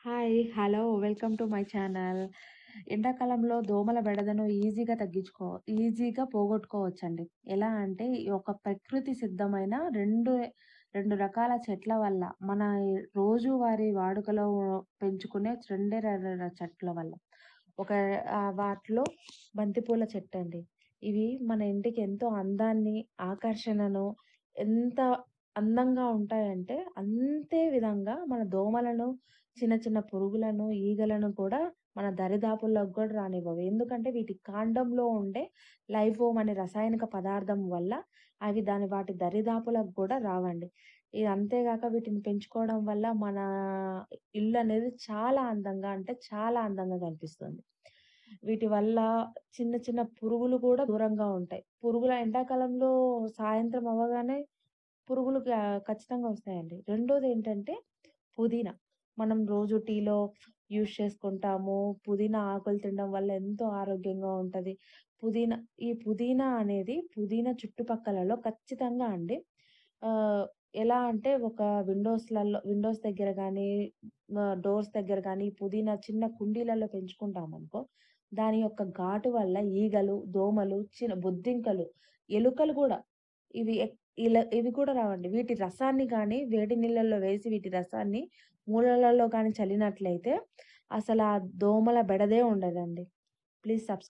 Hi! Hello! Welcome to my channel. ఎండాకాలంలో దోమల బెడదను ఈజీగా తగ్గించుకో ఈజీగా పోగొట్టుకోవచ్చండి. ఎలా అంటే ఈ ఒక ప్రకృతి సిద్ధమైన 2, 2 రకాల చెట్ల వల్ల మన రోజువారీ వాడుకలో పెంచుకునే రెండే 2 చెట్ల వల్ల. ఒక ఆహ్, వాటిలో బంతిపూల చెట్టండి. ఇవి మన ఇంటికి ఎంతో అందాన్ని, ఆకర్షణను ఎంత అందంగా ఉంటాయంటే, అంతే విధంగా మన దోమలను, చిన్న చిన్న పురుగులను, ఈగలను కూడా మన దరిదాపుల్లోకి కూడా రానివ్వవు. ఎందుకంటే వీటి కాండంలో ఉండే లైఫోమ్ అనే రసాయనిక పదార్థం వల్ల అవి దాని వాటి దరిదాపులకు కూడా రావండి. ఇది అంతేగాక వీటిని పెంచుకోవడం వల్ల మన ఇల్లనేది చాలా అందంగా అంటే చాలా అందంగా కనిపిస్తుంది. వీటి వల్ల చిన్న చిన్న పురుగులు కూడా దూరంగా ఉంటాయి. పురుగుల ఎండాకాలంలో సాయంత్రం అవ్వగానే పురుగులు క ఖచ్చితంగా వస్తాయండి. రెండోదేంటంటే పుదీనా. మనం రోజు టీలో యూజ్ చేసుకుంటాము. పుదీనా ఆకులు తినడం వల్ల ఎంతో ఆరోగ్యంగా ఉంటది. పుదీనా ఈ పుదీనా అనేది పుదీనా చుట్టుపక్కలలో ఖచ్చితంగా అండి ఆహ్, ఎలా అంటే ఒక విండోస్‌లలో విండోస్ దగ్గర గానీ, ఆహ్, డోర్స్ దగ్గర గానీ పుదీనా చిన్న కుండీలలో పెంచుకుంటామనుకో, దాని యొక్క ఘాటు వల్ల ఈగలు, దోమలు, చిన్న బొద్దింకలు, ఎలుకలు గూడా ఇవి ఎక్ ఇలా ఇవి కూడా రావండి. వీటి రసాన్ని గానీ వేడి నీళ్ళల్లో వేసి వీటి రసాన్ని మూలలలో గానీ చల్లినట్లయితే అసలా దోమల బెడదే ఉండదండి. Please subs